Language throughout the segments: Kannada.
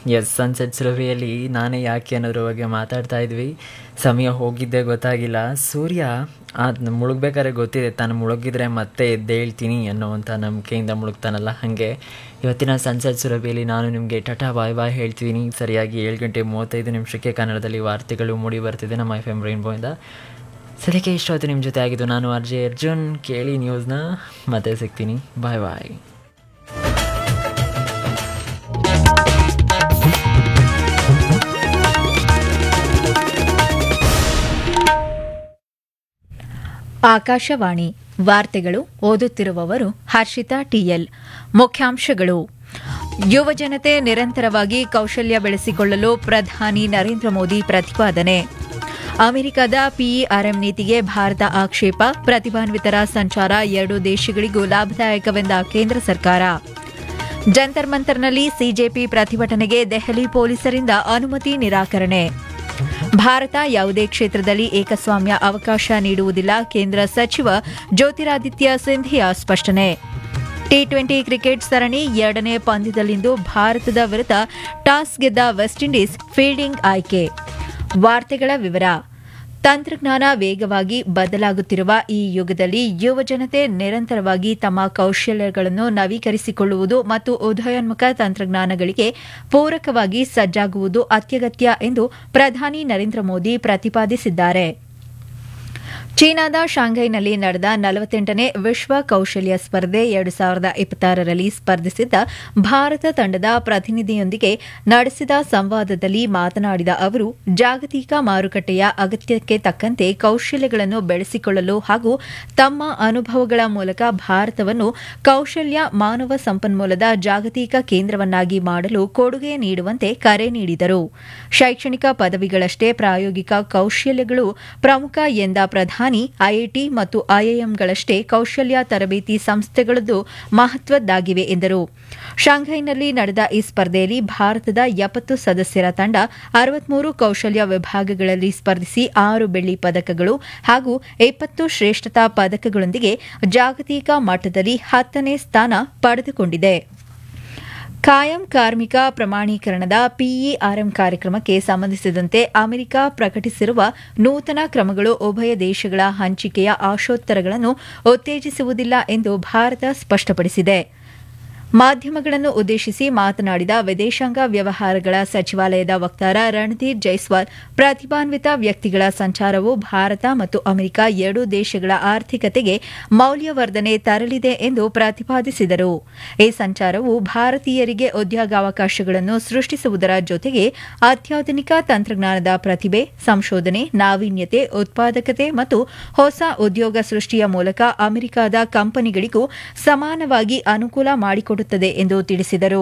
ಎಸ್ ಸನ್ಸೆಟ್ ಸುರಭಿಯಲ್ಲಿ ನಾನೇ ಯಾಕೆ ಅನ್ನೋದ್ರ ಬಗ್ಗೆ ಮಾತಾಡ್ತಾ ಇದ್ವಿ ಸಮಯ ಹೋಗಿದ್ದೇ ಗೊತ್ತಾಗಿಲ್ಲ ಸೂರ್ಯ ಅದು ಮುಳುಗ್ಬೇಕಾದ್ರೆ ಗೊತ್ತಿದೆ ತಾನು ಮುಳುಗಿದ್ರೆ ಮತ್ತೆ ಎದ್ದೇಳ್ತೀನಿ ಅನ್ನೋವಂಥ ನಂಬಿಕೆಯಿಂದ ಮುಳುಗ್ತಾನಲ್ಲ ಹಾಗೆ ಇವತ್ತಿನ ಸನ್ಸೆಟ್ ಸುರಭಿಯಲ್ಲಿ ನಾನು ನಿಮಗೆ ಟಟಾ ಬಾಯ್ ಬಾಯ್ ಹೇಳ್ತಿದ್ದೀನಿ ಸರಿಯಾಗಿ ಏಳು ಗಂಟೆ ಮೂವತ್ತೈದು ನಿಮಿಷಕ್ಕೆ ಕನ್ನಡದಲ್ಲಿ ವಾರ್ತೆಗಳು ಮೂಡಿ ಬರ್ತಿದೆ ನಮ್ಮ ಎಫ್ ಎಮ್ ರೈನ್ಬೋಯಿಂದ ಸದ್ಯಕ್ಕೆ ಇಷ್ಟೊತ್ತು ನಿಮ್ಮ ಜೊತೆ ಆಗಿದ್ದು ನಾನು ಆರ್ ಜೆ ಅರ್ಜುನ್ ಕೇಳಿ ನ್ಯೂಸ್ನ ಮತ್ತೆ ಸಿಗ್ತೀನಿ ಬಾಯ್ ಬಾಯ್ ಆಕಾಶವಾಣಿ ವಾರ್ತೆಗಳು ಓದುತ್ತಿರುವವರು ಹರ್ಷಿತಾ ಟಿಎಲ್ ಮುಖ್ಯಾಂಶಗಳು ಯುವಜನತೆ ನಿರಂತರವಾಗಿ ಕೌಶಲ್ಯ ಬೆಳೆಸಿಕೊಳ್ಳಲು ಪ್ರಧಾನಿ ನರೇಂದ್ರ ಮೋದಿ ಪ್ರತಿಪಾದನೆ ಅಮೆರಿಕದ ಪಿಇಆರ್ಎಂ ನೀತಿಗೆ ಭಾರತ ಆಕ್ಷೇಪ ಪ್ರತಿಭಾನ್ವಿತರ ಸಂಚಾರ ಎರಡೂ ದೇಶಗಳಿಗೂ ಲಾಭದಾಯಕವೆಂದ ಕೇಂದ್ರ ಸರ್ಕಾರ ಜಂತರ್ ಮಂತರ್ನಲ್ಲಿ ಸಿಜೆಪಿ ಪ್ರತಿಭಟನೆಗೆ ದೆಹಲಿ ಪೊಲೀಸರಿಂದ ಅನುಮತಿ ನಿರಾಕರಣೆ ಭಾರತ ಯಾವುದೇ ಕ್ಷೇತ್ರದಲ್ಲಿ ಏಕಸ್ವಾಮ್ಯ ಅವಕಾಶ ನೀಡುವುದಿಲ್ಲ ಕೇಂದ್ರ ಸಚಿವ ಜ್ಯೋತಿರಾದಿತ್ಯ ಸಿಂಧಿಯಾ ಸ್ಪಷ್ಟನೆ ಟಿ ಟ್ವೆಂಟಿ ಕ್ರಿಕೆಟ್ ಸರಣಿ ಎರಡನೇ ಪಂದ್ಯದಲ್ಲಿಂದು ಭಾರತದ ವಿರುದ್ಧ ಟಾಸ್ ಗೆದ್ದ ವೆಸ್ಟ್ ಇಂಡೀಸ್ ಫೀಲ್ಡಿಂಗ್ ಆಯ್ಕೆ ವಾರ್ತೆಗಳ ವಿವರ ತಂತ್ರಜ್ಞಾನ ವೇಗವಾಗಿ ಬದಲಾಗುತ್ತಿರುವ ಈ ಯುಗದಲ್ಲಿ ಯುವಜನತೆ ನಿರಂತರವಾಗಿ ತಮ್ಮ ಕೌಶಲ್ಯಗಳನ್ನು ನವೀಕರಿಸಿಕೊಳ್ಳುವುದು ಮತ್ತು ಉದಯೋನ್ಮುಖ ತಂತ್ರಜ್ಞಾನಗಳಿಗೆ ಪೂರಕವಾಗಿ ಸಜ್ಜಾಗುವುದು ಅತ್ಯಗತ್ಯ ಎಂದು ಪ್ರಧಾನಿ ನರೇಂದ್ರ ಮೋದಿ ಪ್ರತಿಪಾದಿಸಿದ್ದಾರೆ ಚೀನಾದ ಶಾಂಘೈನಲ್ಲಿ ನಡೆದ ನಲವತ್ತೆಂಟನೇ ವಿಶ್ವ ಕೌಶಲ್ಯ ಸ್ಪರ್ಧೆ ಎರಡು ಸಾವಿರದ ಇಪ್ಪತ್ತಾರರಲ್ಲಿ ಸ್ಪರ್ಧಿಸಿದ್ದ ಭಾರತ ತಂಡದ ಪ್ರತಿನಿಧಿಯೊಂದಿಗೆ ನಡೆಸಿದ ಸಂವಾದದಲ್ಲಿ ಮಾತನಾಡಿದ ಅವರು ಜಾಗತಿಕ ಮಾರುಕಟ್ಟೆಯ ಅಗತ್ಯಕ್ಕೆ ತಕ್ಕಂತೆ ಕೌಶಲ್ಯಗಳನ್ನು ಬೆಳೆಸಿಕೊಳ್ಳಲು ಹಾಗೂ ತಮ್ಮ ಅನುಭವಗಳ ಮೂಲಕ ಭಾರತವನ್ನು ಕೌಶಲ್ಯ ಮಾನವ ಸಂಪನ್ಮೂಲದ ಜಾಗತಿಕ ಕೇಂದ್ರವನ್ನಾಗಿ ಮಾಡಲು ಕೊಡುಗೆ ನೀಡುವಂತೆ ಕರೆ ನೀಡಿದರು ಶೈಕ್ಷಣಿಕ ಪದವಿಗಳಷ್ಟೇ ಪ್ರಾಯೋಗಿಕ ಕೌಶಲ್ಯಗಳು ಪ್ರಮುಖ ಎಂದ ಪ್ರಧಾನಿ ಐಐಟಿ ಮತ್ತು ಐಐಎಂಗಳಷ್ಟೇ ಕೌಶಲ್ಯ ತರಬೇತಿ ಸಂಸ್ಥೆಗಳದ್ದು ಮಹತ್ವದ್ದಾಗಿವೆ ಎಂದರು ಶಾಂಘೈನಲ್ಲಿ ನಡೆದ ಈ ಸ್ಪರ್ಧೆಯಲ್ಲಿ ಭಾರತದ ಎಪ್ಪತ್ತು ಸದಸ್ಯರ ತಂಡ ಅರವತ್ಮೂರು ಕೌಶಲ್ಯ ವಿಭಾಗಗಳಲ್ಲಿ ಸ್ಪರ್ಧಿಸಿ ಆರು ಬೆಳ್ಳಿ ಪದಕಗಳು ಹಾಗೂ ಇಪ್ಪತ್ತು ಶ್ರೇಷ್ಠತಾ ಪದಕಗಳೊಂದಿಗೆ ಜಾಗತಿಕ ಮಟ್ಟದಲ್ಲಿ ಹತ್ತನೇ ಸ್ಥಾನ ಪಡೆದುಕೊಂಡಿದೆ ಕಾಯಂ ಕಾರ್ಮಿಕ ಪ್ರಮಾಣೀಕರಣದ ಪಿಇಆರ್ಎಂ ಕಾರ್ಯಕ್ರಮಕ್ಕೆ ಸಂಬಂಧಿಸಿದಂತೆ ಅಮೆರಿಕ ಪ್ರಕಟಿಸಿರುವ ನೂತನ ಕ್ರಮಗಳು ಉಭಯ ದೇಶಗಳ ಹಂಚಿಕೆಯ ಆಶೋತ್ತರಗಳನ್ನು ಉತ್ತೇಜಿಸುವುದಿಲ್ಲ ಎಂದು ಭಾರತ ಸ್ಪಷ್ಟಪಡಿಸಿದೆ ಮಾಧ್ಯಮಗಳನ್ನು ಉದ್ದೇಶಿಸಿ ಮಾತನಾಡಿದ ವಿದೇಶಾಂಗ ವ್ಯವಹಾರಗಳ ಸಚಿವಾಲಯದ ವಕ್ತಾರ ರಣಧೀರ್ ಜೈಸ್ವಾಲ್ ಪ್ರತಿಭಾನ್ವಿತ ವ್ಯಕ್ತಿಗಳ ಸಂಚಾರವು ಭಾರತ ಮತ್ತು ಅಮೆರಿಕ ಎರಡೂ ದೇಶಗಳ ಆರ್ಥಿಕತೆಗೆ ಮೌಲ್ಯವರ್ಧನೆ ತರಲಿದೆ ಎಂದು ಪ್ರತಿಪಾದಿಸಿದರು ಈ ಸಂಚಾರವು ಭಾರತೀಯರಿಗೆ ಉದ್ಯೋಗಾವಕಾಶಗಳನ್ನು ಸೃಷ್ಟಿಸುವುದರ ಜೊತೆಗೆ ಅತ್ಯಾಧುನಿಕ ತಂತ್ರಜ್ಞಾನದ ಪ್ರತಿಭೆ ಸಂಶೋಧನೆ ನಾವೀನ್ಯತೆ ಉತ್ಪಾದಕತೆ ಮತ್ತು ಹೊಸ ಉದ್ಯೋಗ ಸೃಷ್ಟಿಯ ಮೂಲಕ ಅಮೆರಿಕದ ಕಂಪನಿಗಳಿಗೂ ಸಮಾನವಾಗಿ ಅನುಕೂಲ ಮಾಡಿಕೊಡುತ್ತದೆ ಎಂದು ತಿಳಿಸಿದರು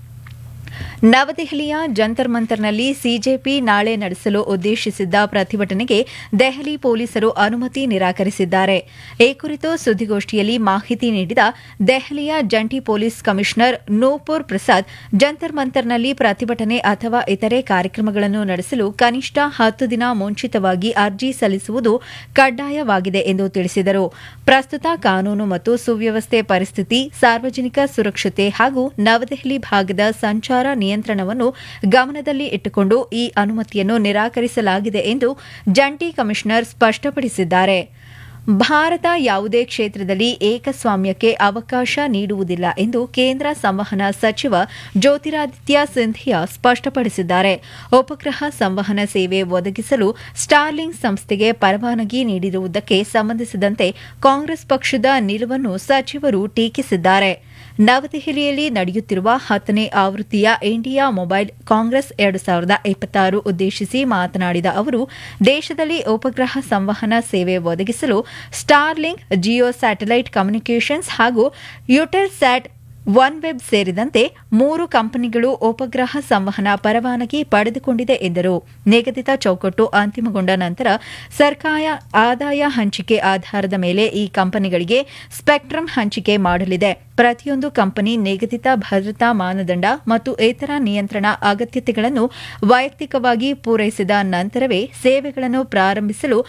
ನವದೆಹಲಿಯ ಜಂತರ್ ಮಂತರ್ನಲ್ಲಿ ಸಿಜೆಪಿ ನಾಳೆ ನಡೆಸಲು ಉದ್ದೇಶಿಸಿದ್ದ ಪ್ರತಿಭಟನೆಗೆ ದೆಹಲಿ ಪೊಲೀಸರು ಅನುಮತಿ ನಿರಾಕರಿಸಿದ್ದಾರೆ ಈ ಕುರಿತು ಸುದ್ದಿಗೋಷ್ಠಿಯಲ್ಲಿ ಮಾಹಿತಿ ನೀಡಿದ ದೆಹಲಿಯ ಜಂಟಿ ಪೊಲೀಸ್ ಕಮಿಷನರ್ ನೂಪುರ್ ಪ್ರಸಾದ್ ಜಂತರ್ ಮಂತರ್ನಲ್ಲಿ ಪ್ರತಿಭಟನೆ ಅಥವಾ ಇತರೆ ಕಾರ್ಯಕ್ರಮಗಳನ್ನು ನಡೆಸಲು ಕನಿಷ್ಠ ಹತ್ತು ದಿನ ಮುಂಚಿತವಾಗಿ ಅರ್ಜಿ ಸಲ್ಲಿಸುವುದು ಕಡ್ಡಾಯವಾಗಿದೆ ಎಂದು ತಿಳಿಸಿದರು ಪ್ರಸ್ತುತ ಕಾನೂನು ಮತ್ತು ಸುವ್ಯವಸ್ಥೆ ಪರಿಸ್ಥಿತಿ ಸಾರ್ವಜನಿಕ ಸುರಕ್ಷತೆ ಹಾಗೂ ನವದೆಹಲಿ ಭಾಗದ ಸಂಚಾರ ನಿಯಂತ್ರಣವನ್ನು ಗಮನದಲ್ಲಿ ಇಟ್ಟುಕೊಂಡು ಈ ಅನುಮತಿಯನ್ನು ನಿರಾಕರಿಸಲಾಗಿದೆ ಎಂದು ಜಂಟಿ ಕಮಿಷನರ್ ಸ್ಪಷ್ಟಪಡಿಸಿದ್ದಾರೆ ಭಾರತ ಯಾವುದೇ ಕ್ಷೇತ್ರದಲ್ಲಿ ಏಕಸ್ವಾಮ್ಯಕ್ಕೆ ಅವಕಾಶ ನೀಡುವುದಿಲ್ಲ ಎಂದು ಕೇಂದ್ರ ಸಂವಹನ ಸಚಿವ ಜ್ಯೋತಿರಾದಿತ್ಯ ಸಿಂಧಿಯಾ ಸ್ಪಷ್ಟಪಡಿಸಿದ್ದಾರೆ ಉಪಗ್ರಹ ಸಂವಹನ ಸೇವೆ ಒದಗಿಸಲು ಸ್ಟಾರ್ಲಿಂಗ್ ಸಂಸ್ಥೆಗೆ ಪರವಾನಗಿ ನೀಡಿರುವುದಕ್ಕೆ ಸಂಬಂಧಿಸಿದಂತೆ ಕಾಂಗ್ರೆಸ್ ಪಕ್ಷದ ನಿಲುವನ್ನು ಸಚಿವರು ಟೀಕಿಸಿದ್ದಾರೆ ನವದೆಹಲಿಯಲ್ಲಿ ನಡೆಯುತ್ತಿರುವ ಹತ್ತನೇ ಆವೃತ್ತಿಯ ಇಂಡಿಯಾ ಮೊಬೈಲ್ ಕಾಂಗ್ರೆಸ್ ಎರಡು ಸಾವಿರದ ಇಪ್ಪತ್ತಾರು ಉದ್ದೇಶಿಸಿ ಮಾತನಾಡಿದ ಅವರು ದೇಶದಲ್ಲಿ ಉಪಗ್ರಹ ಸಂವಹನ ಸೇವೆ ಒದಗಿಸಲು ಸ್ಟಾರ್ಲಿಂಕ್ ಜಿಯೋ ಸ್ಯಾಟಲೈಟ್ ಕಮ್ಯುನಿಕೇಷನ್ಸ್ ಹಾಗೂ ಯುಟೆಲ್ ಸ್ಯಾಟ್ ಒನ್ ವೆಬ್ ಸೇರಿದಂತೆ ಮೂರು ಕಂಪನಿಗಳು ಉಪಗ್ರಹ ಸಂವಹನ ಪರವಾನಗಿ ಪಡೆದುಕೊಂಡಿದೆ ಎಂದರು ನಿಗದಿತ ಚೌಕಟ್ಟು ಅಂತಿಮಗೊಂಡ ನಂತರ ಸರ್ಕಾರ ಆದಾಯ ಹಂಚಿಕೆ ಆಧಾರದ ಮೇಲೆ ಈ ಕಂಪನಿಗಳಿಗೆ ಸ್ಪೆಕ್ಟ್ರಮ್ ಹಂಚಿಕೆ ಮಾಡಲಿದೆ ಪ್ರತಿಯೊಂದು ಕಂಪನಿ ನಿಗದಿತ ಭದ್ರತಾ ಮಾನದಂಡ ಮತ್ತು ಇತರ ನಿಯಂತ್ರಣ ಅಗತ್ಯತೆಗಳನ್ನು ವೈಯಕ್ತಿಕವಾಗಿ ಪೂರೈಸಿದ ನಂತರವೇ ಸೇವೆಗಳನ್ನು ಪ್ರಾರಂಭಿಸಲು